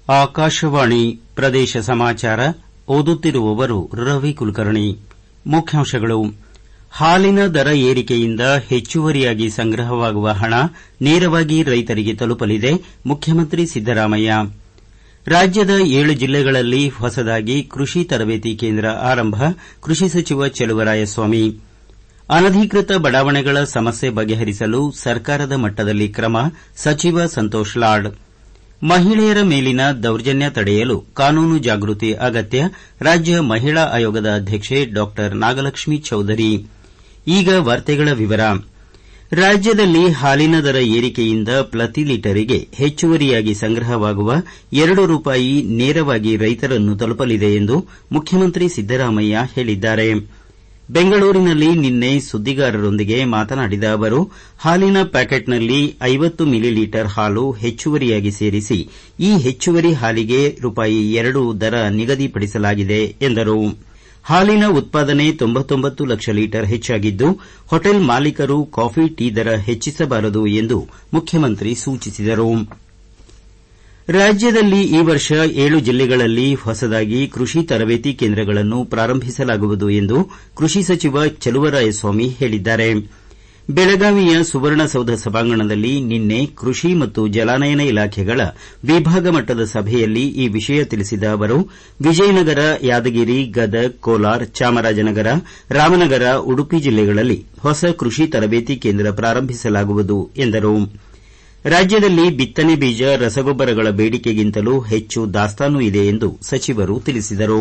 ಆಕಾಶವಾಣಿ ಪ್ರದೇಶ ಸಮಾಚಾರ ಓದುತ್ತಿರುವವರು ರವಿ ಕುಲಕರ್ಣಿ ಮುಖ್ಯಾಂಶಗಳು ಹಾಲಿನ ದರ ಏರಿಕೆಯಿಂದ ಹೆಚ್ಚುವರಿಯಾಗಿ ಸಂಗ್ರಹವಾಗುವ ಹಣ ನೇರವಾಗಿ ರೈತರಿಗೆ ತಲುಪಲಿದೆ ಮುಖ್ಯಮಂತ್ರಿ ಸಿದ್ದರಾಮಯ್ಯ ರಾಜ್ಯದ ಏಳು ಜಿಲ್ಲೆಗಳಲ್ಲಿ ಹೊಸದಾಗಿ ಕೃಷಿ ತರಬೇತಿ ಕೇಂದ್ರ ಆರಂಭ ಕೃಷಿ ಸಚಿವ ಚಲುವರಾಯಸ್ವಾಮಿ ಅನಧಿಕೃತ ಬಡಾವಣೆಗಳ ಸಮಸ್ಯೆ ಬಗೆಹರಿಸಲು ಸರ್ಕಾರದ ಮಟ್ಟದಲ್ಲಿ ಕ್ರಮ ಸಚಿವ ಸಂತೋಷ್ ಲಾಡ್ ಮಹಿಳೆಯರ ಮೇಲಿನ ದೌರ್ಜನ್ಯ ತಡೆಯಲು ಕಾನೂನು ಜಾಗೃತಿ ಅಗತ್ಯ ರಾಜ್ಯ ಮಹಿಳಾ ಆಯೋಗದ ಅಧ್ಯಕ್ಷೆ ಡಾ ನಾಗಲಕ್ಷ್ಮಿ ಚೌಧರಿ ಈಗ ವಾರ್ತೆಗಳ ವಿವರ ರಾಜ್ಯದಲ್ಲಿ ಹಾಲಿನ ದರ ಏರಿಕೆಯಿಂದ ಪ್ರತಿ ಲೀಟರಿಗೆ ಹೆಚ್ಚುವರಿಯಾಗಿ ಸಂಗ್ರಹವಾಗುವ ಎರಡು ರೂಪಾಯಿ ನೇರವಾಗಿ ರೈತರನ್ನು ತಲುಪಲಿದೆ ಎಂದು ಮುಖ್ಯಮಂತ್ರಿ ಸಿದ್ದರಾಮಯ್ಯ ಹೇಳಿದ್ದಾರೆ ಬೆಂಗಳೂರಿನಲ್ಲಿ ನಿನ್ನೆ ಸುದ್ದಿಗಾರರೊಂದಿಗೆ ಮಾತನಾಡಿದ ಅವರು ಹಾಲಿನ ಪ್ಯಾಕೆಟ್ನಲ್ಲಿ ಐವತ್ತು ಮಿಲಿಲೀಟರ್ ಹಾಲು ಹೆಚ್ಚುವರಿಯಾಗಿ ಸೇರಿಸಿ ಈ ಹೆಚ್ಚುವರಿ ಹಾಲಿಗೆ ರೂಪಾಯಿ ಎರಡು ದರ ನಿಗದಿಪಡಿಸಲಾಗಿದೆ ಎಂದರು ಹಾಲಿನ ಉತ್ಪಾದನೆ ತೊಂಬತ್ತೊಂಬತ್ತು ಲಕ್ಷ ಲೀಟರ್ ಹೆಚ್ಚಾಗಿದ್ದು ಹೋಟೆಲ್ ಮಾಲೀಕರು ಕಾಫಿ ಟೀ ದರ ಹೆಚ್ಚಿಸಬಾರದು ಎಂದು ಮುಖ್ಯಮಂತ್ರಿ ಸೂಚಿಸಿದರು ರಾಜ್ಯದಲ್ಲಿ ಈ ವರ್ಷ ಏಳು ಜಿಲ್ಲೆಗಳಲ್ಲಿ ಹೊಸದಾಗಿ ಕೃಷಿ ತರಬೇತಿ ಕೇಂದ್ರಗಳನ್ನು ಪ್ರಾರಂಭಿಸಲಾಗುವುದು ಎಂದು ಕೃಷಿ ಸಚಿವ ಚಲುವರಾಯಸ್ವಾಮಿ ಹೇಳಿದ್ದಾರೆ ಬೆಳಗಾವಿಯ ಸುವರ್ಣಸೌಧ ಸಭಾಂಗಣದಲ್ಲಿ ನಿನ್ನೆ ಕೃಷಿ ಮತ್ತು ಜಲಾನಯನ ಇಲಾಖೆಗಳ ವಿಭಾಗ ಮಟ್ಟದ ಸಭೆಯಲ್ಲಿ ಈ ವಿಷಯ ತಿಳಿಸಿದ ಅವರು ವಿಜಯನಗರ ಯಾದಗಿರಿ ಗದಗ್ ಕೋಲಾರ ಚಾಮರಾಜನಗರ ರಾಮನಗರ ಉಡುಪಿ ಜಿಲ್ಲೆಗಳಲ್ಲಿ ಹೊಸ ಕೃಷಿ ತರಬೇತಿ ಕೇಂದ್ರ ಪ್ರಾರಂಭಿಸಲಾಗುವುದು ಎಂದರು ರಾಜ್ಯದಲ್ಲಿ ಬಿತ್ತನೆ ಬೀಜ ರಸಗೊಬ್ಬರಗಳ ಬೇಡಿಕೆಗಿಂತಲೂ ಹೆಚ್ಚು ದಾಸ್ತಾನು ಇದೆ ಎಂದು ಸಚಿವರು ತಿಳಿಸಿದರು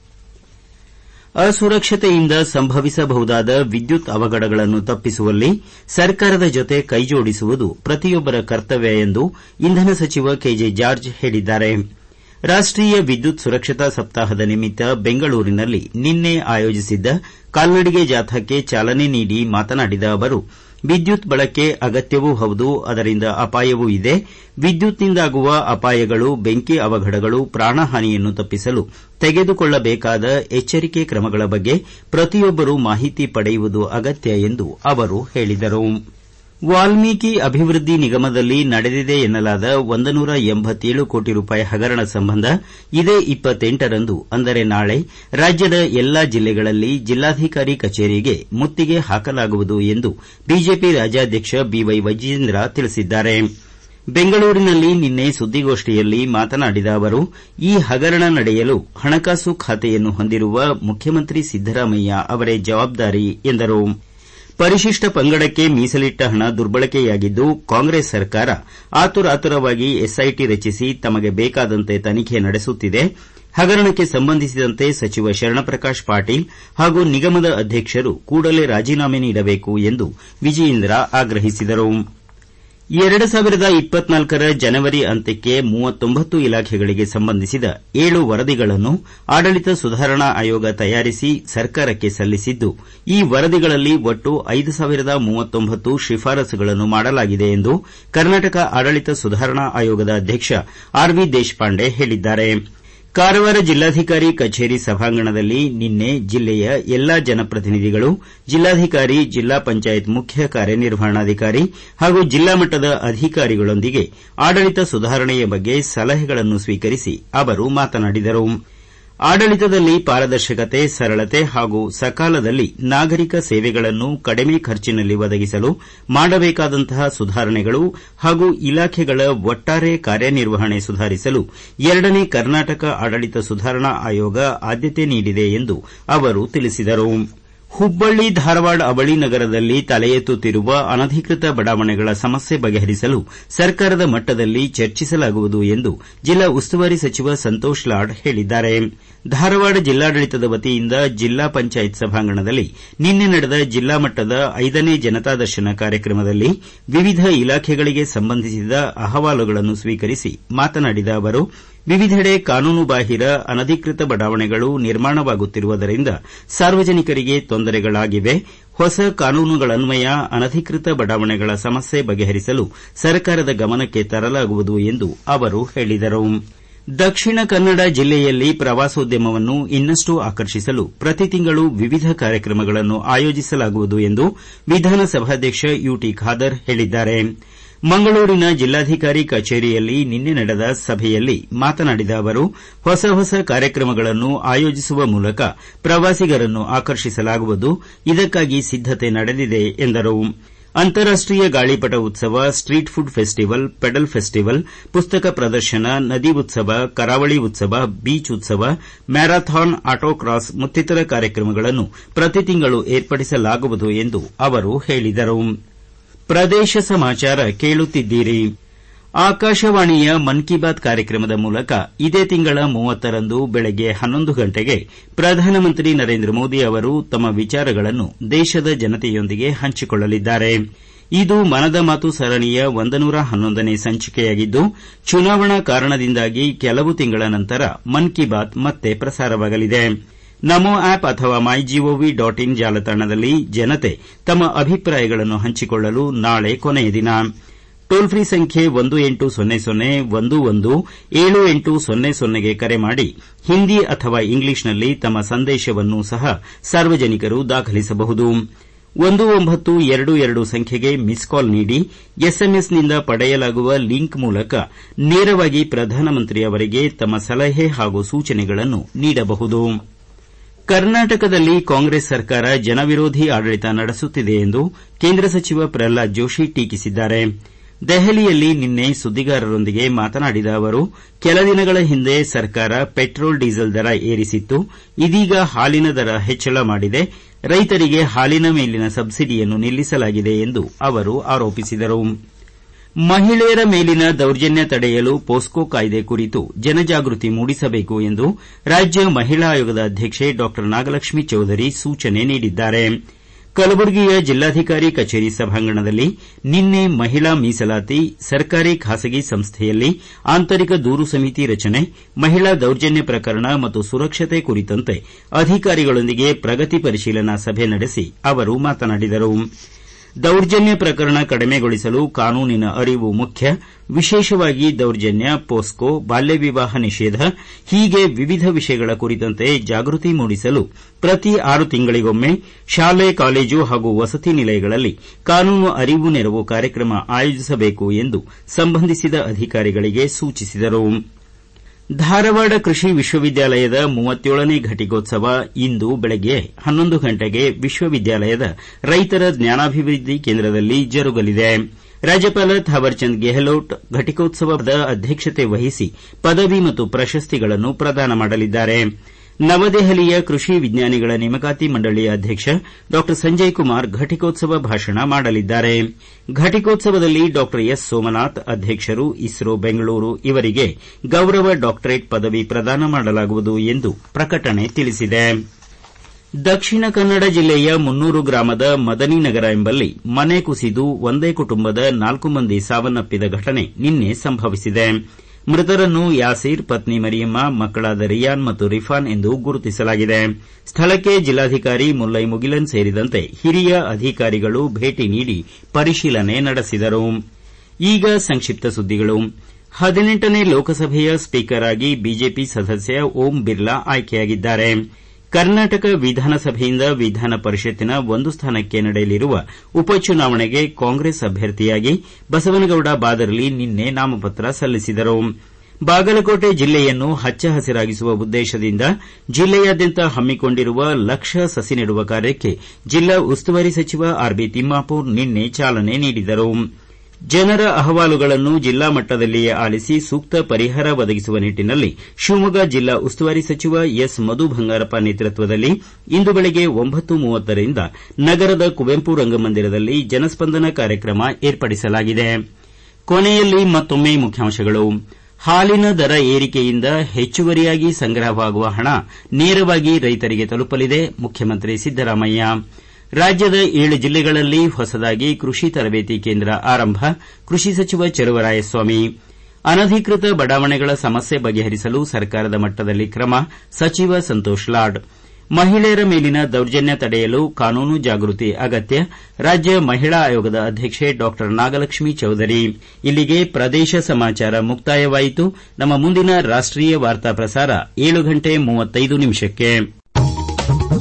ಅಸುರಕ್ಷತೆಯಿಂದ ಸಂಭವಿಸಬಹುದಾದ ವಿದ್ಯುತ್ ಅವಘಡಗಳನ್ನು ತಪ್ಪಿಸುವಲ್ಲಿ ಸರ್ಕಾರದ ಜೊತೆ ಕೈಜೋಡಿಸುವುದು ಪ್ರತಿಯೊಬ್ಬರ ಕರ್ತವ್ಯ ಎಂದು ಇಂಧನ ಸಚಿವ ಕೆಜೆ ಜಾರ್ಜ್ ಹೇಳಿದ್ದಾರೆ ರಾಷ್ಟೀಯ ವಿದ್ಯುತ್ ಸುರಕ್ಷತಾ ಸಪ್ತಾಹದ ನಿಮಿತ್ತ ಬೆಂಗಳೂರಿನಲ್ಲಿ ನಿನ್ನೆ ಆಯೋಜಿಸಿದ್ದ ಕಾಲ್ನಡಿಗೆ ಜಾಥಾಕ್ಕೆ ಚಾಲನೆ ನೀಡಿ ಮಾತನಾಡಿದ ಅವರು ವಿದ್ಯುತ್ ಬಳಕೆ ಅಗತ್ಯವೂ ಹೌದು ಅದರಿಂದ ಅಪಾಯವೂ ಇದೆ ವಿದ್ಯುತ್ನಿಂದಾಗುವ ಅಪಾಯಗಳು ಬೆಂಕಿ ಅವಘಡಗಳು ಪ್ರಾಣಹಾನಿಯನ್ನು ತಪ್ಪಿಸಲು ತೆಗೆದುಕೊಳ್ಳಬೇಕಾದ ಎಚ್ಚರಿಕೆ ಕ್ರಮಗಳ ಬಗ್ಗೆ ಪ್ರತಿಯೊಬ್ಬರೂ ಮಾಹಿತಿ ಪಡೆಯುವುದು ಅಗತ್ಯ ಎಂದು ಅವರು ಹೇಳಿದರು ವಾಲ್ಮೀಕಿ ಅಭಿವೃದ್ದಿ ನಿಗಮದಲ್ಲಿ ನಡೆದಿದೆ ಎನ್ನಲಾದ ಒಂದನೂರ ಎಂಬತ್ತೇಳು ಕೋಟಿ ರೂಪಾಯಿ ಹಗರಣ ಸಂಬಂಧ ಇದೇ ಇಪ್ಪತ್ತೆಂಟರಂದು ಅಂದರೆ ನಾಳೆ ರಾಜ್ಯದ ಎಲ್ಲಾ ಜಿಲ್ಲೆಗಳಲ್ಲಿ ಜಿಲ್ಲಾಧಿಕಾರಿ ಕಚೇರಿಗೆ ಮುತ್ತಿಗೆ ಹಾಕಲಾಗುವುದು ಎಂದು ಬಿಜೆಪಿ ರಾಜ್ಯಾಧ್ಯಕ್ಷ ಬಿವೈ ವಿಜೇಂದ್ರ ತಿಳಿಸಿದ್ದಾರೆ ಬೆಂಗಳೂರಿನಲ್ಲಿ ನಿನ್ನೆ ಸುದ್ದಿಗೋಷ್ಠಿಯಲ್ಲಿ ಮಾತನಾಡಿದ ಅವರು ಈ ಹಗರಣ ನಡೆಯಲು ಹಣಕಾಸು ಖಾತೆಯನ್ನು ಹೊಂದಿರುವ ಮುಖ್ಯಮಂತ್ರಿ ಸಿದ್ದರಾಮಯ್ಯ ಅವರೇ ಜವಾಬ್ದಾರಿ ಎಂದರು ಪರಿಶಿಷ್ಟ ಪಂಗಡಕ್ಕೆ ಮೀಸಲಿಟ್ಟ ಹಣ ದುರ್ಬಳಕೆಯಾಗಿದ್ದು ಕಾಂಗ್ರೆಸ್ ಸರ್ಕಾರ ಆತುರಾತುರವಾಗಿ ಎಸ್ಐಟಿ ರಚಿಸಿ ತಮಗೆ ಬೇಕಾದಂತೆ ತನಿಖೆ ನಡೆಸುತ್ತಿದೆ ಹಗರಣಕ್ಕೆ ಸಂಬಂಧಿಸಿದಂತೆ ಸಚಿವ ಶರಣಪ್ರಕಾಶ್ ಪಾಟೀಲ್ ಹಾಗೂ ನಿಗಮದ ಅಧ್ಯಕ್ಷರು ಕೂಡಲೇ ರಾಜೀನಾಮೆ ನೀಡಬೇಕು ಎಂದು ವಿಜಯೇಂದ್ರ ಆಗ್ರಹಿಸಿದರು ಎರಡು ಸಾವಿರದ ಇಪ್ಪತ್ನಾಲ್ಕರ ಜನವರಿ ಅಂತ್ಯಕ್ಕೆ ಮೂವತ್ತೊಂಬತ್ತು ಇಲಾಖೆಗಳಿಗೆ ಸಂಬಂಧಿಸಿದ ಏಳು ವರದಿಗಳನ್ನು ಆಡಳಿತ ಸುಧಾರಣಾ ಆಯೋಗ ತಯಾರಿಸಿ ಸರ್ಕಾರಕ್ಕೆ ಸಲ್ಲಿಸಿದ್ದು ಈ ವರದಿಗಳಲ್ಲಿ ಒಟ್ಟು ಐದು ಸಾವಿರದ ಮೂವತ್ತೊಂಬತ್ತು ಶಿಫಾರಸುಗಳನ್ನು ಮಾಡಲಾಗಿದೆ ಎಂದು ಕರ್ನಾಟಕ ಆಡಳಿತ ಸುಧಾರಣಾ ಆಯೋಗದ ಅಧ್ಯಕ್ಷ ಆರ್ ವಿ ದೇಶಪಾಂಡೆ ಹೇಳಿದ್ದಾರೆ ಕಾರವಾರ ಜಿಲ್ಲಾಧಿಕಾರಿ ಕಚೇರಿ ಸಭಾಂಗಣದಲ್ಲಿ ನಿನ್ನೆ ಜಿಲ್ಲೆಯ ಎಲ್ಲಾ ಜನಪ್ರತಿನಿಧಿಗಳು ಜಿಲ್ಲಾಧಿಕಾರಿ ಜಿಲ್ಲಾ ಪಂಚಾಯತ್ ಮುಖ್ಯ ಕಾರ್ಯನಿರ್ವಹಣಾಧಿಕಾರಿ ಹಾಗೂ ಜಿಲ್ಲಾ ಮಟ್ಟದ ಅಧಿಕಾರಿಗಳೊಂದಿಗೆ ಆಡಳಿತ ಸುಧಾರಣೆಯ ಬಗ್ಗೆ ಸಲಹೆಗಳನ್ನು ಸ್ವೀಕರಿಸಿ ಅವರು ಮಾತನಾಡಿದರು ಆಡಳಿತದಲ್ಲಿ ಪಾರದರ್ಶಕತೆ ಸರಳತೆ ಹಾಗೂ ಸಕಾಲದಲ್ಲಿ ನಾಗರಿಕ ಸೇವೆಗಳನ್ನು ಕಡಿಮೆ ಖರ್ಚಿನಲ್ಲಿ ಒದಗಿಸಲು ಮಾಡಬೇಕಾದಂತಹ ಸುಧಾರಣೆಗಳು ಹಾಗೂ ಇಲಾಖೆಗಳ ಒಟ್ಟಾರೆ ಕಾರ್ಯನಿರ್ವಹಣೆ ಸುಧಾರಿಸಲು ಎರಡನೇ ಕರ್ನಾಟಕ ಆಡಳಿತ ಸುಧಾರಣಾ ಆಯೋಗ ಆದ್ಯತೆ ನೀಡಿದೆ ಎಂದು ಅವರು ತಿಳಿಸಿದರು ಹುಬ್ಬಳ್ಳಿ ಧಾರವಾಡ ಅವಳಿ ನಗರದಲ್ಲಿ ತಲೆ ಎತ್ತುತ್ತಿರುವ ಅನಧಿಕೃತ ಬಡಾವಣೆಗಳ ಸಮಸ್ಯೆ ಬಗೆಹರಿಸಲು ಸರ್ಕಾರದ ಮಟ್ಟದಲ್ಲಿ ಚರ್ಚಿಸಲಾಗುವುದು ಎಂದು ಜಿಲ್ಲಾ ಉಸ್ತುವಾರಿ ಸಚಿವ ಸಂತೋಷ್ ಲಾಡ್ ಹೇಳಿದ್ದಾರೆ ಧಾರವಾಡ ಜಿಲ್ಲಾಡಳಿತದ ವತಿಯಿಂದ ಜಿಲ್ಲಾ ಪಂಚಾಯತ್ ಸಭಾಂಗಣದಲ್ಲಿ ನಿನ್ನೆ ನಡೆದ ಜಿಲ್ಲಾ ಮಟ್ಟದ ಐದನೇ ಜನತಾ ದರ್ಶನ ಕಾರ್ಯಕ್ರಮದಲ್ಲಿ ವಿವಿಧ ಇಲಾಖೆಗಳಿಗೆ ಸಂಬಂಧಿಸಿದ ಅಹವಾಲುಗಳನ್ನು ಸ್ವೀಕರಿಸಿ ಮಾತನಾಡಿದ ಅವರು ವಿವಿಧೆಡೆ ಕಾನೂನುಬಾಹಿರ ಅನಧಿಕೃತ ಬಡಾವಣೆಗಳು ನಿರ್ಮಾಣವಾಗುತ್ತಿರುವುದರಿಂದ ಸಾರ್ವಜನಿಕರಿಗೆ ತೊಂದರೆಗಳಾಗಿವೆ ಹೊಸ ಕಾನೂನುಗಳನ್ವಯ ಅನಧಿಕೃತ ಬಡಾವಣೆಗಳ ಸಮಸ್ಯೆ ಬಗೆಹರಿಸಲು ಸರ್ಕಾರದ ಗಮನಕ್ಕೆ ತರಲಾಗುವುದು ಎಂದು ಅವರು ಹೇಳಿದರು ದಕ್ಷಿಣ ಕನ್ನಡ ಜಿಲ್ಲೆಯಲ್ಲಿ ಪ್ರವಾಸೋದ್ಯಮವನ್ನು ಇನ್ನಷ್ಟು ಆಕರ್ಷಿಸಲು ಪ್ರತಿ ತಿಂಗಳು ವಿವಿಧ ಕಾರ್ಯಕ್ರಮಗಳನ್ನು ಆಯೋಜಿಸಲಾಗುವುದು ಎಂದು ವಿಧಾನಸಭಾಧ್ಯಕ್ಷ ಯುಟಿ ಖಾದರ್ ಹೇಳಿದ್ದಾರೆ ಮಂಗಳೂರಿನ ಜಿಲ್ಲಾಧಿಕಾರಿ ಕಚೇರಿಯಲ್ಲಿ ನಿನ್ನೆ ನಡೆದ ಸಭೆಯಲ್ಲಿ ಮಾತನಾಡಿದ ಅವರು ಹೊಸ ಹೊಸ ಕಾರ್ಯಕ್ರಮಗಳನ್ನು ಆಯೋಜಿಸುವ ಮೂಲಕ ಪ್ರವಾಸಿಗರನ್ನು ಆಕರ್ಷಿಸಲಾಗುವುದು ಇದಕ್ಕಾಗಿ ಸಿದ್ದತೆ ನಡೆದಿದೆ ಎಂದರು ಅಂತಾರಾಷ್ಟೀಯ ಗಾಳಿಪಟ ಉತ್ಸವ street food festival pedal festival ಪುಸ್ತಕ ಪ್ರದರ್ಶನ ನದಿ ಉತ್ಸವ ಕರಾವಳಿ ಉತ್ಸವ ಬೀಚ್ ಉತ್ಸವ ಮ್ಯಾರಥಾನ್ ಆಟೋ ಕ್ರಾಸ್ ಮತ್ತಿತರ ಕಾರ್ಯಕ್ರಮಗಳನ್ನು ಪ್ರತಿ ತಿಂಗಳು ಏರ್ಪಡಿಸಲಾಗುವುದು ಎಂದು ಅವರು ಹೇಳಿದರು ಪ್ರದೇಶ ಸಮಾಚಾರ ಕೇಳುತ್ತಿದ್ದೀರಿ ಆಕಾಶವಾಣಿಯ ಮನ್ ಕಿ ಬಾತ್ ಕಾರ್ಯಕ್ರಮದ ಮೂಲಕ ಇದೇ ತಿಂಗಳ ಮೂವತ್ತರಂದು ಬೆಳಗ್ಗೆ ಹನ್ನೊಂದು ಗಂಟೆಗೆ ಪ್ರಧಾನಮಂತ್ರಿ ನರೇಂದ್ರ ಮೋದಿ ಅವರು ತಮ್ಮ ವಿಚಾರಗಳನ್ನು ದೇಶದ ಜನತೆಯೊಂದಿಗೆ ಹಂಚಿಕೊಳ್ಳಲಿದ್ದಾರೆ ಇದು ಮನದ ಮಾತು ಸರಣಿಯ ಒಂದನೂರ ಹನ್ನೊಂದನೇ ಸಂಚಿಕೆಯಾಗಿದ್ದು ಚುನಾವಣಾ ಕಾರಣದಿಂದಾಗಿ ಕೆಲವು ತಿಂಗಳ ನಂತರ ಮನ್ ಕಿ ಬಾತ್ ಮತ್ತೆ ಪ್ರಸಾರವಾಗಲಿದೆ ನಮೋ ಆಪ್ ಅಥವಾ ಮೈ ಜಿಒವಿ ಡಾಟ್ ಇನ್ ಜಾಲತಾಣದಲ್ಲಿ ಜನತೆ ತಮ್ಮ ಅಭಿಪ್ರಾಯಗಳನ್ನು ಹಂಚಿಕೊಳ್ಳಲು ನಾಳೆ ಕೊನೆಯ ದಿನ ಟೋಲ್ ಫ್ರೀ ಸಂಖ್ಯೆ ಒಂದು ಎಂಟು ಸೊನ್ನೆ ಸೊನ್ನೆ ಒಂದು ಒಂದು ಏಳು ಎಂಟು ಸೊನ್ನೆ ಸೊನ್ನೆಗೆ ಕರೆ ಮಾಡಿ ಹಿಂದಿ ಅಥವಾ ಇಂಗ್ಲಿಷ್ನಲ್ಲಿ ತಮ್ಮ ಸಂದೇಶವನ್ನು ಸಹ ಸಾರ್ವಜನಿಕರು ದಾಖಲಿಸಬಹುದು ಒಂದು ಒಂಬತ್ತು ಎರಡು ಎರಡು ಸಂಖ್ಯೆಗೆ ಮಿಸ್ ಕಾಲ್ ನೀಡಿ ಎಸ್ಎಂಎಸ್ನಿಂದ ಪಡೆಯಲಾಗುವ ಲಿಂಕ್ ಮೂಲಕ ನೇರವಾಗಿ ಪ್ರಧಾನಮಂತ್ರಿ ಅವರಿಗೆ ತಮ್ಮ ಸಲಹೆ ಹಾಗೂ ಸೂಚನೆಗಳನ್ನು ನೀಡಬಹುದು ಕರ್ನಾಟಕದಲ್ಲಿ ಕಾಂಗ್ರೆಸ್ ಸರ್ಕಾರ ಜನವಿರೋಧಿ ಆಡಳಿತ ನಡೆಸುತ್ತಿದೆ ಎಂದು ಕೇಂದ್ರ ಸಚಿವ ಪ್ರಹ್ಲಾದ್ ಜೋಶಿ ಟೀಕಿಸಿದ್ದಾರೆ ದೆಹಲಿಯಲ್ಲಿ ನಿನ್ನೆ ಸುದ್ದಿಗಾರರೊಂದಿಗೆ ಮಾತನಾಡಿದ ಅವರು ಕೆಲ ದಿನಗಳ ಹಿಂದೆ ಸರ್ಕಾರ ಪೆಟ್ರೋಲ್ ಡೀಸೆಲ್ ದರ ಏರಿಸಿತ್ತು ಇದೀಗ ಹಾಲಿನ ದರ ಹೆಚ್ಚಳ ಮಾಡಿದೆ ರೈತರಿಗೆ ಹಾಲಿನ ಮೇಲಿನ ಸಬ್ಸಿಡಿಯನ್ನು ನಿಲ್ಲಿಸಲಾಗಿದೆ ಎಂದು ಅವರು ಆರೋಪಿಸಿದರು ಮಹಿಳೆಯರ ಮೇಲಿನ ದೌರ್ಜನ್ಯ ತಡೆಯಲು ಪೋಸ್ಕೋ ಕಾಯ್ದೆ ಕುರಿತು ಜನಜಾಗೃತಿ ಮೂಡಿಸಬೇಕು ಎಂದು ರಾಜ್ಯ ಮಹಿಳಾ ಆಯೋಗದ ಅಧ್ಯಕ್ಷೆ ಡಾ ನಾಗಲಕ್ಷ್ಮಿ ಚೌಧರಿ ಸೂಚನೆ ನೀಡಿದ್ದಾರೆ ಕಲಬುರಗಿಯ ಜಿಲ್ಲಾಧಿಕಾರಿ ಕಚೇರಿ ಸಭಾಂಗಣದಲ್ಲಿ ನಿನ್ನೆ ಮಹಿಳಾ ಮೀಸಲಾತಿ ಸರ್ಕಾರಿ ಖಾಸಗಿ ಸಂಸ್ಥೆಯಲ್ಲಿ ಆಂತರಿಕ ದೂರು ಸಮಿತಿ ರಚನೆ ಮಹಿಳಾ ದೌರ್ಜನ್ಯ ಪ್ರಕರಣ ಮತ್ತು ಸುರಕ್ಷತೆ ಕುರಿತಂತೆ ಅಧಿಕಾರಿಗಳೊಂದಿಗೆ ಪ್ರಗತಿ ಪರಿಶೀಲನಾ ಸಭೆ ನಡೆಸಿ ಅವರು ಮಾತನಾಡಿದರು ದೌರ್ಜನ್ಯ ಪ್ರಕರಣ ಕಡಿಮೆಗೊಳಿಸಲು ಕಾನೂನಿನ ಅರಿವು ಮುಖ್ಯ ವಿಶೇಷವಾಗಿ ದೌರ್ಜನ್ಯ ಪೋಸ್ಕೋ ಬಾಲ್ಯ ವಿವಾಹ ನಿಷೇಧ ಹೀಗೆ ವಿವಿಧ ವಿಷಯಗಳ ಕುರಿತಂತೆ ಜಾಗೃತಿ ಮೂಡಿಸಲು ಪ್ರತಿ ಆರು ತಿಂಗಳಿಗೊಮ್ಮೆ ಶಾಲೆ ಕಾಲೇಜು ಹಾಗೂ ವಸತಿ ನಿಲಯಗಳಲ್ಲಿ ಕಾನೂನು ಅರಿವು ನೆರವು ಕಾರ್ಯಕ್ರಮ ಆಯೋಜಿಸಬೇಕು ಎಂದು ಸಂಬಂಧಿಸಿದ ಅಧಿಕಾರಿಗಳಿಗೆ ಸೂಚಿಸಿದರು ಧಾರವಾಡ ಕೃಷಿ ವಿಶ್ವವಿದ್ಯಾಲಯದ ಮೂವತ್ತೇಳನೇ ಘಟಿಕೋತ್ಸವ ಇಂದು ಬೆಳಗ್ಗೆ ಹನ್ನೊಂದು ಗಂಟೆಗೆ ವಿಶ್ವವಿದ್ಯಾಲಯದ ರೈತರ ಜ್ಞಾನಾಭಿವೃದ್ಧಿ ಕೇಂದ್ರದಲ್ಲಿ ಜರುಗಲಿದೆ ರಾಜ್ಯಪಾಲ ಥಾವರ್ಚಂದ್ ಗೆಹ್ಲೋಟ್ ಘಟಿಕೋತ್ಸವದ ಅಧ್ಯಕ್ಷತೆ ವಹಿಸಿ ಪದವಿ ಮತ್ತು ಪ್ರಶಸ್ತಿಗಳನ್ನು ಪ್ರದಾನ ಮಾಡಲಿದ್ದಾರೆ ನವದೆಹಲಿಯ ಕೃಷಿ ವಿಜ್ಞಾನಿಗಳ ನೇಮಕಾತಿ ಮಂಡಳಿಯ ಅಧ್ಯಕ್ಷ ಡಾ ಸಂಜಯ್ ಕುಮಾರ್ ಘಟಿಕೋತ್ಸವ ಭಾಷಣ ಮಾಡಲಿದ್ದಾರೆ ಘಟಿಕೋತ್ಸವದಲ್ಲಿ ಡಾ ಎಸ್ ಸೋಮನಾಥ್ ಅಧ್ಯಕ್ಷರು ಇಸ್ರೋ ಬೆಂಗಳೂರು ಇವರಿಗೆ ಗೌರವ ಡಾಕ್ಟರೇಟ್ ಪದವಿ ಪ್ರದಾನ ಮಾಡಲಾಗುವುದು ಎಂದು ಪ್ರಕಟಣೆ ತಿಳಿಸಿದೆ ದಕ್ಷಿಣ ಕನ್ನಡ ಜಿಲ್ಲೆಯ ಮುನ್ನೂರು ಗ್ರಾಮದ ಮದನಿ ನಗರ ಎಂಬಲ್ಲಿ ಮನೆ ಕುಸಿದು ಒಂದೇ ಕುಟುಂಬದ ನಾಲ್ಕು ಮಂದಿ ಸಾವನ್ನಪ್ಪಿದ ಘಟನೆ ನಿನ್ನೆ ಸಂಭವಿಸಿದೆ ಮೃತರನ್ನು ಯಾಸೀರ್ ಪತ್ನಿ ಮರಿಯಮ್ಮ ಮಕ್ಕಳಾದ ರಿಯಾನ್ ಮತ್ತು ರಿಫಾನ್ ಎಂದು ಗುರುತಿಸಲಾಗಿದೆ ಸ್ಥಳಕ್ಕೆ ಜಿಲ್ಲಾಧಿಕಾರಿ ಮುಲ್ಲೈ ಮುಗಿಲನ್ ಸೇರಿದಂತೆ ಹಿರಿಯ ಅಧಿಕಾರಿಗಳು ಭೇಟಿ ನೀಡಿ ಪರಿಶೀಲನೆ ನಡೆಸಿದರು ಈಗ ಸಂಕ್ಷಿಪ್ತ ಸುದ್ದಿಗಳು ಹದಿನೆಂಟನೇ ಲೋಕಸಭೆಯ ಸ್ಪೀಕರ್ ಆಗಿ ಬಿಜೆಪಿ ಸದಸ್ಯ ಓಂ ಬಿರ್ಲಾ ಆಯ್ಕೆಯಾಗಿದ್ದಾರೆ ಕರ್ನಾಟಕ ವಿಧಾನಸಭೆಯಿಂದ ವಿಧಾನ ಪರಿಷತ್ತಿನ ಒಂದು ಸ್ಥಾನಕ್ಕೆ ನಡೆಯಲಿರುವ ಉಪಚುನಾವಣೆಗೆ ಕಾಂಗ್ರೆಸ್ ಅಭ್ಯರ್ಥಿಯಾಗಿ ಬಸವನಗೌಡ ಬಾದರ್ಲಿ ನಿನ್ನೆ ನಾಮಪತ್ರ ಸಲ್ಲಿಸಿದರು ಬಾಗಲಕೋಟೆ ಜಿಲ್ಲೆಯನ್ನು ಹಚ್ಚ ಹಸಿರಾಗಿಸುವ ಉದ್ದೇಶದಿಂದ ಜಿಲ್ಲೆಯಾದ್ಯಂತ ಹಮ್ಮಿಕೊಂಡಿರುವ ಲಕ್ಷ ಸಸಿ ನೆಡುವ ಕಾರ್ಯಕ್ಕೆ ಜಿಲ್ಲಾ ಉಸ್ತುವಾರಿ ಸಚಿವ ಆರ್ ಬಿ ತಿಮ್ಮಾಪೂರ್ ನಿನ್ನೆ ಚಾಲನೆ ನೀಡಿದರು ಜನರ ಅಹವಾಲುಗಳನ್ನು ಜಿಲ್ಲಾ ಮಟ್ಟದಲ್ಲಿಯೇ ಆಲಿಸಿ ಸೂಕ್ತ ಪರಿಹಾರ ಒದಗಿಸುವ ನಿಟ್ಟನಲ್ಲಿ ಶಿವಮೊಗ್ಗ ಜಿಲ್ಲಾ ಉಸ್ತುವಾರಿ ಸಚಿವ ಎಸ್ ಮಧು ಬಂಗಾರಪ್ಪ ನೇತೃತ್ವದಲ್ಲಿ ಇಂದು ಬೆಳಗ್ಗೆ ಒಂಬತ್ತು ಮೂವತ್ತರಿಂದ ನಗರದ ಕುವೆಂಪು ರಂಗಮಂದಿರದಲ್ಲಿ ಜನಸ್ಪಂದನ ಕಾರ್ಯಕ್ರಮ ಏರ್ಪಡಿಸಲಾಗಿದೆ ಕೊನೆಯಲ್ಲಿ ಮತ್ತೊಮ್ಮೆ ಮುಖ್ಯಾಂಶಗಳು ಹಾಲಿನ ದರ ಏರಿಕೆಯಿಂದ ಹೆಚ್ಚುವರಿಯಾಗಿ ಸಂಗ್ರಹವಾಗುವ ಹಣ ನೇರವಾಗಿ ರೈತರಿಗೆ ತಲುಪಲಿದೆ ಮುಖ್ಯಮಂತ್ರಿ ಸಿದ್ದರಾಮಯ್ಯ ರಾಜ್ಯದ ಏಳು ಜಿಲ್ಲೆಗಳಲ್ಲಿ ಹೊಸದಾಗಿ ಕೃಷಿ ತರಬೇತಿ ಕೇಂದ್ರ ಆರಂಭ ಕೃಷಿ ಸಚಿವ ಚಲುವರಾಯಸ್ವಾಮಿ ಅನಧಿಕೃತ ಬಡಾವಣೆಗಳ ಸಮಸ್ಯೆ ಬಗೆಹರಿಸಲು ಸರ್ಕಾರದ ಮಟ್ಟದಲ್ಲಿ ಕ್ರಮ ಸಚಿವ ಸಂತೋಷ್ ಲಾಡ್ ಮಹಿಳೆಯರ ಮೇಲಿನ ದೌರ್ಜನ್ಯ ತಡೆಯಲು ಕಾನೂನು ಜಾಗೃತಿ ಅಗತ್ಯ ರಾಜ್ಯ ಮಹಿಳಾ ಆಯೋಗದ ಅಧ್ಯಕ್ಷೆ ಡಾ ನಾಗಲಕ್ಷ್ಮಿ ಚೌಧರಿ ಇಲ್ಲಿಗೆ ಪ್ರದೇಶ ಸಮಾಚಾರ ಮುಕ್ತಾಯವಾಯಿತು ನಮ್ಮ ಮುಂದಿನ ರಾಷ್ಟೀಯ ವಾರ್ತಾ ಪ್ರಸಾರ ಏಳು ಗಂಟೆ ಮೂವತ್ತೈದು ನಿಮಿಷಕ್ಕೆ